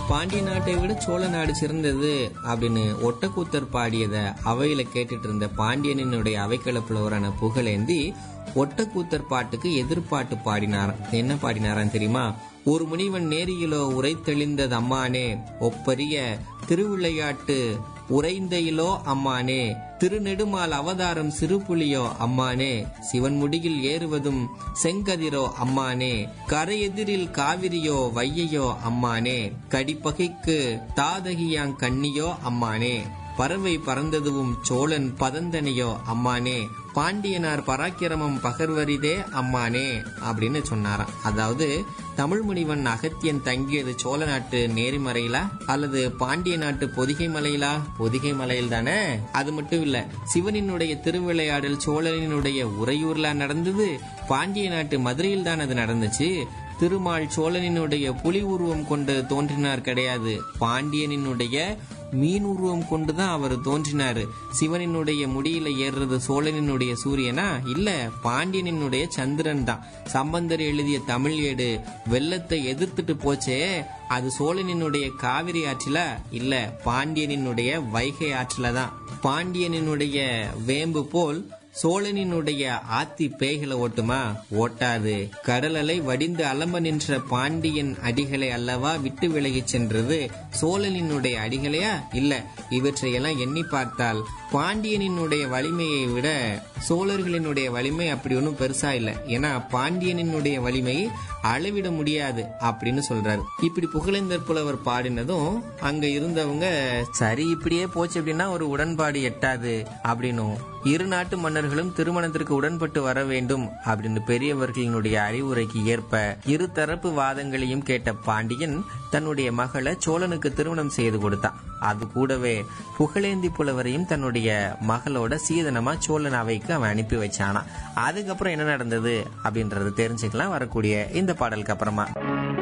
பாண்டிய நாட்டை விட சோழ நாடு சிறந்தது அப்படின்னு ஒட்டக்கூத்தர் பாடியத அவையில கேட்டுட்டு இருந்த பாண்டியனினுடைய அவைக்கள புலவரான புகழேந்தி ஒட்டக்கூத்தர் பாட்டுக்கு எதிர்பாட்டு பாடினாராம் என்ன பாடினாராம் தெரியுமா ஒரு முனிவன் நேரியிலோ உரைத்தெளிந்தது அம்மானே ஒப்பரிய திருவிளையாட்டு உறைந்தையிலோ அம்மானே திருநெடுமால் அவதாரம் சிறுபுலியோ அம்மானே சிவன் முடியில் ஏறுவதும் செங்கதிரோ அம்மானே கரையெதிரில் காவிரியோ வையையோ அம்மானே கடிப்பகைக்கு தாதகியாங் கண்ணியோ அம்மானே பறவை பறந்ததுவும் சோழன் பதந்தனையோ அம்மானே பாண்டியனார் பராக்கிரமம் பகர்வரிதே அம்மானே அப்படின்னு சொன்னாராம் அதாவது தமிழ் முனிவன் அகத்தியன் தங்கியது சோழ நாட்டு நேரிமறையிலா அல்லது பாண்டிய நாட்டு பொதிகை மலையிலா பொதிகை மலையில் தானே அது மட்டும் இல்ல சிவனினுடைய திருவிளையாடல் சோழனினுடைய உறையூர்ல நடந்தது பாண்டிய நாட்டு மதுரையில் தான் அது நடந்துச்சு திருமால் சோழனினுடைய புலி உருவம் கொண்டு தோன்றினார் கிடையாது பாண்டியனினுடைய மீன் உருவம் கொண்டுதான் அவர் தோன்றினாரு சிவனினுடைய முடியில ஏறுறது சோழனினுடைய சூரியனா இல்ல பாண்டியனினுடைய சந்திரன் தான் சம்பந்தர் எழுதிய தமிழ் ஏடு வெள்ளத்தை எதிர்த்துட்டு போச்சே அது சோழனினுடைய காவிரி ஆற்றில இல்ல பாண்டியனினுடைய வைகை ஆற்றில தான் பாண்டியனினுடைய வேம்பு போல் சோழனினுடைய ஆத்தி பேய்களை ஓட்டுமா ஓட்டாது கடல் அலை வடிந்து அலம்ப நின்ற பாண்டியன் அடிகளை அல்லவா விட்டு விலகிச் சென்றது சோழனினுடைய அடிகளையா இல்ல இவற்றையெல்லாம் எண்ணி பார்த்தால் பாண்டியனினுடைய வலிமையை விட சோழர்களினுடைய வலிமை அப்படி ஒன்றும் பெருசா இல்லை ஏன்னா பாண்டியனினுடைய வலிமை அளவிட முடியாது அப்படின்னு சொல்றாரு இப்படி புகழேந்தர் புலவர் பாடினதும் அங்க இருந்தவங்க சரி இப்படியே போச்சு அப்படின்னா ஒரு உடன்பாடு எட்டாது அப்படின்னும் இரு நாட்டு மன்னர்களும் திருமணத்திற்கு உடன்பட்டு வர வேண்டும் அப்படின்னு பெரியவர்களினுடைய அறிவுரைக்கு ஏற்ப இரு தரப்பு வாதங்களையும் கேட்ட பாண்டியன் தன்னுடைய மகளை சோழனுக்கு திருமணம் செய்து கொடுத்தான் அது கூடவே புகழேந்தி புலவரையும் தன்னுடைய மகளோட சீதனமா சோழன் அவைக்கு அவன் அனுப்பி வச்சானா அதுக்கப்புறம் என்ன நடந்தது அப்படின்றது தெரிஞ்சுக்கலாம் வரக்கூடிய இந்த பாடலுக்கு அப்புறமா